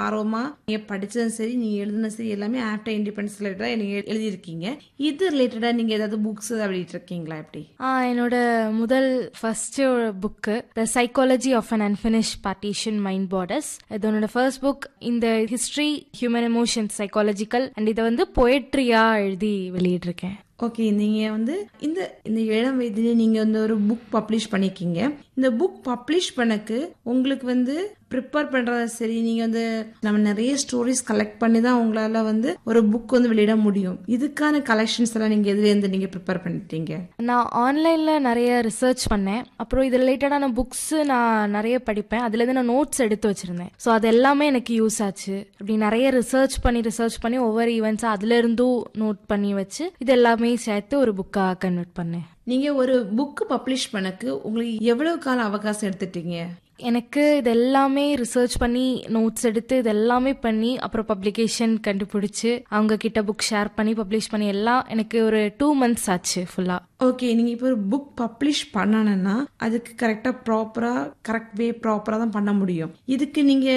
ஆர்வமா நீங்க படிச்சதும் சரி நீங்க எழுதுனதும் சரி எல்லாமே ஆஃப்டர் இண்டிபெண்டன்ஸ் ரிலேட்டடா நீங்க எழுதியிருக்கீங்க இது ரிலேட்டடா நீங்க ஏதாவது புக்ஸ் வெளியிட்டு இருக்கீங்களா எப்படி ஆ என்னோட முதல் first book the psychology of un unfinished partition mind borders இது என்னோட ஃபர்ஸ்ட் புக் இந்த history human emotions psychological and இதை வந்து பொயட்ரியா எழுதி வெளியிட்டிருக்கேன் ஓகே நீங்க வந்து இந்த இந்த இளம் வயதிலே நீங்க வந்து ஒரு புக் பப்ளிஷ் பண்ணிருக்கீங்க இந்த புக் பப்ளிஷ் பண்ணக்கு உங்களுக்கு வந்து ப்ரிப்பேர் பண்றதா சரி நீங்க வந்து நம்ம நிறைய ஸ்டோரிஸ் கலெக்ட் பண்ணி தான் உங்களால வந்து ஒரு புக் வந்து வெளியிட முடியும் இதுக்கான கலெக்ஷன்ஸ் எல்லாம் நீங்க எதுல இருந்து நீங்க ப்ரிப்பேர் பண்ணிட்டீங்க நான் ஆன்லைனில் நிறைய ரிசர்ச் பண்ணேன் அப்புறம் இது ரிலேட்டடான புக்ஸ் நான் நிறைய படிப்பேன் அதுலேருந்து நான் நோட்ஸ் எடுத்து வச்சிருந்தேன் ஸோ அது எல்லாமே எனக்கு யூஸ் ஆச்சு அப்படி நிறைய ரிசர்ச் பண்ணி ரிசர்ச் பண்ணி ஒவ்வொரு ஈவெண்ட்ஸாக அதுல இருந்தும் நோட் பண்ணி வச்சு இது எல்லாமே சேர்த்து ஒரு புக்காக கன்வெர்ட் பண்ணேன் நீங்க ஒரு புக் பப்ளிஷ் பண்ணக்கு உங்களுக்கு எவ்வளவு கால அவகாசம் எடுத்துட்டீங்க எனக்கு இது எல்லாமே ரிசர்ச் பண்ணி நோட்ஸ் எடுத்து இது எல்லாமே பண்ணி அப்புறம் பப்ளிகேஷன் கண்டுபிடிச்சு அவங்க கிட்ட புக் ஷேர் பண்ணி பப்ளிஷ் பண்ணி எல்லாம் எனக்கு ஒரு டூ மந்த்ஸ் ஆச்சு ஃபுல்லா ஓகே நீங்க இப்போ ஒரு புக் பப்ளிஷ் பண்ணணும்னா அதுக்கு கரெக்டா ப்ராப்பரா கரெக்ட் வே ப்ராப்பரா தான் பண்ண முடியும் இதுக்கு நீங்க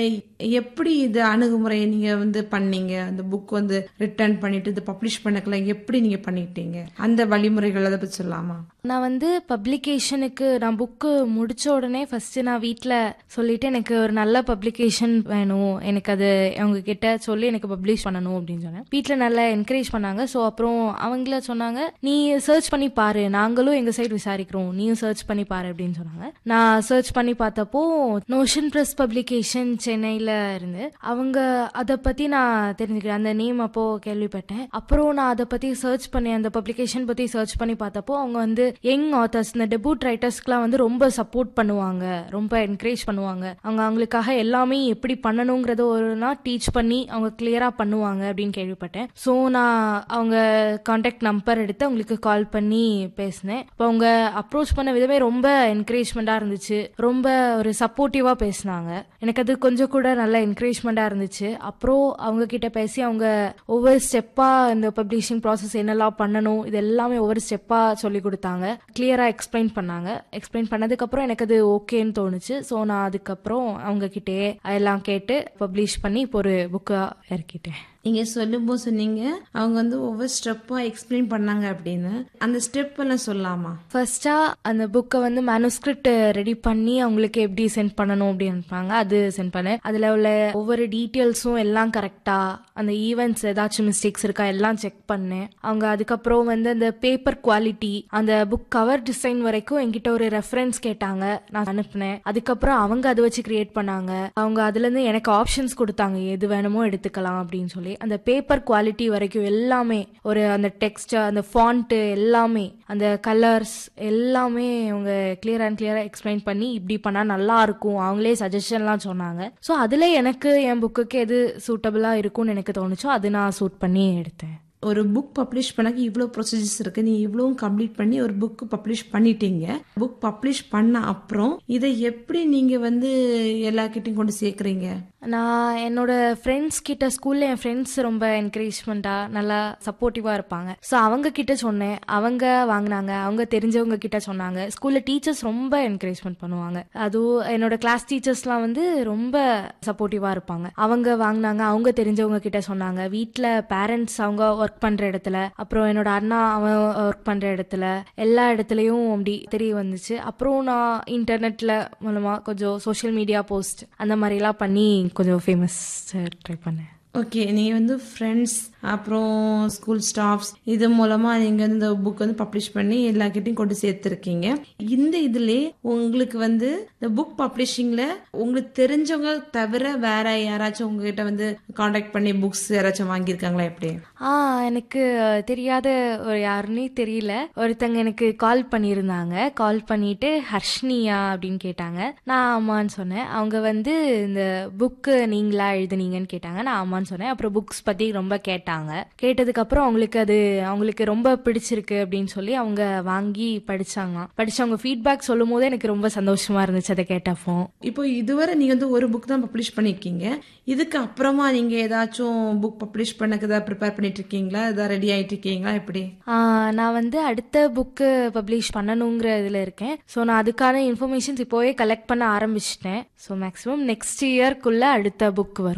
எப்படி இது அணுகுமுறையை நீங்க வந்து பண்ணீங்க அந்த புக் வந்து ரிட்டர்ன் பண்ணிட்டு இது பப்ளிஷ் பண்ணக்கல எப்படி நீங்க பண்ணிட்டீங்க அந்த வழிமுறைகள் அதை பத்தி சொல்லலாமா நான் வந்து பப்ளிகேஷனுக்கு நான் புக்கு முடிச்ச உடனே ஃபர்ஸ்ட் நான் வீட்டில் சொல்லிட்டு எனக்கு ஒரு நல்ல பப்ளிகேஷன் வேணும் எனக்கு அது அவங்க கிட்ட சொல்லி எனக்கு பப்ளிஷ் பண்ணணும் அப்படின்னு சொன்னேன் வீட்டில் நல்லா என்கரேஜ் பண்ணாங்க ஸோ அப்புறம் அவங்கள சொன்னாங்க நீ சர்ச் பண்ணி பாரு நாங்களும் எங்க சைடு விசாரிக்கிறோம் நீயும் சர்ச் பண்ணி பாரு அப்படின்னு சொன்னாங்க நான் சர்ச் பண்ணி பார்த்தப்போ நோஷன் பிரஸ் பப்ளிகேஷன் சென்னையில இருந்து அவங்க அதை பத்தி நான் தெரிஞ்சுக்கிறேன் அந்த நேம் அப்போ கேள்விப்பட்டேன் அப்புறம் நான் அதை பத்தி சர்ச் பண்ணி அந்த பப்ளிகேஷன் பத்தி சர்ச் பண்ணி பார்த்தப்போ அவங்க வந்து யங் ஆத்தர்ஸ் இந்த டெபூட் ரைட்டர்ஸ்க்குலாம் வந்து ரொம்ப சப்போர்ட் பண்ணுவாங்க ரொம்ப என்கரேஜ் பண்ணுவாங்க அவங்க அவங்களுக்காக எல்லாமே எப்படி பண்ணணுங்கிறத ஒரு நாள் டீச் பண்ணி அவங்க கிளியரா பண்ணுவாங்க அப்படின்னு கேள்விப்பட்டேன் ஸோ நான் அவங்க கான்டாக்ட் நம்பர் எடுத்து அவங்களுக்கு கால் பண்ணி பேசினேன் இப்போ அவங்க அப்ரோச் பண்ண விதமே ரொம்ப என்கரேஜ்மெண்டா இருந்துச்சு ரொம்ப ஒரு சப்போர்ட்டிவா பேசினாங்க எனக்கு அது கொஞ்சம் கூட நல்ல என்கரேஜ்மெண்டா இருந்துச்சு அப்புறம் அவங்க கிட்ட பேசி அவங்க ஒவ்வொரு ஸ்டெப்பா இந்த பப்ளிஷிங் ப்ராசஸ் என்னெல்லாம் பண்ணணும் இது எல்லாமே ஒவ்வொரு ஸ்டெப்பா சொல்லி கொடுத்தாங்க கிளியரா எக்ஸ்பிளைன் பண்ணாங்க எக்ஸ்பிளைன் பண்ணதுக்கு அப்புறம் எனக்கு அது ஓகேன்னு தோணுச்சு ஸோ நான் அதுக்கப்புறம் அவங்க கிட்டே எல்லாம் கேட்டு பப்ளிஷ் பண்ணி இப்போ ஒரு புக்கா இறக்கிட்டேன் நீங்க சொல்லும்போது சொன்னீங்க அவங்க வந்து ஒவ்வொரு ஸ்டெப்பா எக்ஸ்பிளைன் பண்ணாங்க அப்படின்னு அந்த ஸ்டெப் எல்லாம் சொல்லலாமா ஃபர்ஸ்டா அந்த புக்கை வந்து மேனுஸ்கிரிப்ட் ரெடி பண்ணி அவங்களுக்கு எப்படி சென்ட் பண்ணணும் அப்படின்னு அது சென்ட் பண்ணேன் அதுல உள்ள ஒவ்வொரு டீட்டெயில்ஸும் எல்லாம் கரெக்டா அந்த ஈவெண்ட்ஸ் ஏதாச்சும் மிஸ்டேக்ஸ் இருக்கா எல்லாம் செக் பண்ணேன் அவங்க அதுக்கப்புறம் வந்து அந்த பேப்பர் குவாலிட்டி அந்த புக் கவர் டிசைன் வரைக்கும் என்கிட்ட ஒரு ரெஃபரன்ஸ் கேட்டாங்க நான் அனுப்புனேன் அதுக்கப்புறம் அவங்க அதை வச்சு கிரியேட் பண்ணாங்க அவங்க அதுல இருந்து எனக்கு ஆப்ஷன்ஸ் கொடுத்தாங்க எது வேணுமோ எடுத்துக்கலாம் அப்படின்னு சொல்லி அந்த பேப்பர் குவாலிட்டி வரைக்கும் எல்லாமே ஒரு அந்த டெக்ஸ்ட் அந்த ஃபாண்ட் எல்லாமே அந்த கலர்ஸ் எல்லாமே அவங்க கிளியர் அண்ட் கிளியரா எக்ஸ்பிளைன் பண்ணி இப்படி பண்ணா நல்லா இருக்கும் அவங்களே சஜஷன்லாம் சொன்னாங்க ஸோ அதுல எனக்கு என் புக்குக்கு எது சூட்டபிளா இருக்கும்னு எனக்கு தோணுச்சோ அது நான் சூட் பண்ணி எடுத்தேன் ஒரு புக் பப்ளிஷ் பண்ணக்கு இவ்வளோ ப்ரொசீஜர்ஸ் இருக்கு நீ இவ்வளவும் கம்ப்ளீட் பண்ணி ஒரு புக் பப்ளிஷ் பண்ணிட்டீங்க புக் பப்ளிஷ் பண்ண அப்புறம் இதை எப்படி நீங்க வந்து எல்லார்கிட்டையும் கொண்டு சேர்க்குறீங்க நான் என்னோட ஃப்ரெண்ட்ஸ் கிட்ட ஸ்கூல்ல என் ஃப்ரெண்ட்ஸ் ரொம்ப என்கரேஜ்மெண்டா நல்லா சப்போர்ட்டிவா இருப்பாங்க ஸோ அவங்க கிட்ட சொன்னேன் அவங்க வாங்கினாங்க அவங்க தெரிஞ்சவங்க கிட்ட சொன்னாங்க ஸ்கூல்ல டீச்சர்ஸ் ரொம்ப என்கரேஜ்மெண்ட் பண்ணுவாங்க அதுவும் என்னோட கிளாஸ் டீச்சர்ஸ்லாம் வந்து ரொம்ப சப்போர்ட்டிவா இருப்பாங்க அவங்க வாங்கினாங்க அவங்க தெரிஞ்சவங்க கிட்ட சொன்னாங்க வீட்டில் பேரண்ட்ஸ் அவங்க ஒர்க் பண்ற இடத்துல அப்புறம் என்னோட அண்ணா அவன் ஒர்க் பண்ற இடத்துல எல்லா இடத்துலயும் அப்படி தெரிய வந்துச்சு அப்புறம் நான் இன்டர்நெட்ல மூலமா கொஞ்சம் சோஷியல் மீடியா போஸ்ட் அந்த மாதிரிலாம் பண்ணி கொஞ்சம் ஃபேமஸ் ட்ரை பண்ணேன் ஓகே நீங்க வந்து ஃப்ரெண்ட்ஸ் அப்புறம் ஸ்கூல் ஸ்டாஃப்ஸ் இது மூலமா நீங்க வந்து இந்த புக் வந்து பப்ளிஷ் பண்ணி எல்லார்கிட்டையும் கொண்டு சேர்த்துருக்கீங்க இந்த இதுல உங்களுக்கு வந்து இந்த புக் பப்ளிஷிங்ல உங்களுக்கு தெரிஞ்சவங்க தவிர வேற யாராச்சும் உங்ககிட்ட வந்து காண்டாக்ட் பண்ணி புக்ஸ் யாராச்சும் வாங்கியிருக்காங்களா எப்படி ஆ எனக்கு தெரியாத ஒரு யாருன்னே தெரியல ஒருத்தங்க எனக்கு கால் பண்ணியிருந்தாங்க கால் பண்ணிட்டு ஹர்ஷ்னியா அப்படின்னு கேட்டாங்க நான் ஆமான்னு சொன்னேன் அவங்க வந்து இந்த புக்கு நீங்களா எழுதுனீங்கன்னு கேட்டாங்க நான் ஆமான்னு சொன்னேன் அப்புறம் புக்ஸ் பத்தி ரொம்ப கேட்டாங்க கேட்டதுக்கு அப்புறம் அவங்களுக்கு அது அவங்களுக்கு ரொம்ப பிடிச்சிருக்கு அப்படின்னு சொல்லி அவங்க வாங்கி படிச்சாங்க படிச்சு அவங்க ஃபீட்பேக் சொல்லும் போது எனக்கு ரொம்ப சந்தோஷமா இருந்துச்சு அதை கேட்டப்போ இப்போ இதுவரை நீங்க வந்து ஒரு புக் தான் பப்ளிஷ் பண்ணிருக்கீங்க இதுக்கு அப்புறமா நீங்க ஏதாச்சும் புக் பப்ளிஷ் பண்ணக்கு ஏதாவது ப்ரிப்பேர் பண்ணிட்டு இருக்கீங்களா ஏதாவது ரெடி ஆயிட்டு இருக்கீங்களா எப்படி ஆ, நான் வந்து அடுத்த புக்கு பப்ளிஷ் பண்ணணுங்கிற இதில் இருக்கேன் ஸோ நான் அதுக்கான இன்ஃபர்மேஷன்ஸ் இப்போவே கலெக்ட் பண்ண ஆரம்பிச்சிட்டேன் ஸோ மேக்ஸிமம் நெக்ஸ்ட் இயர்க்குள்ள அடுத்த புக் வரும்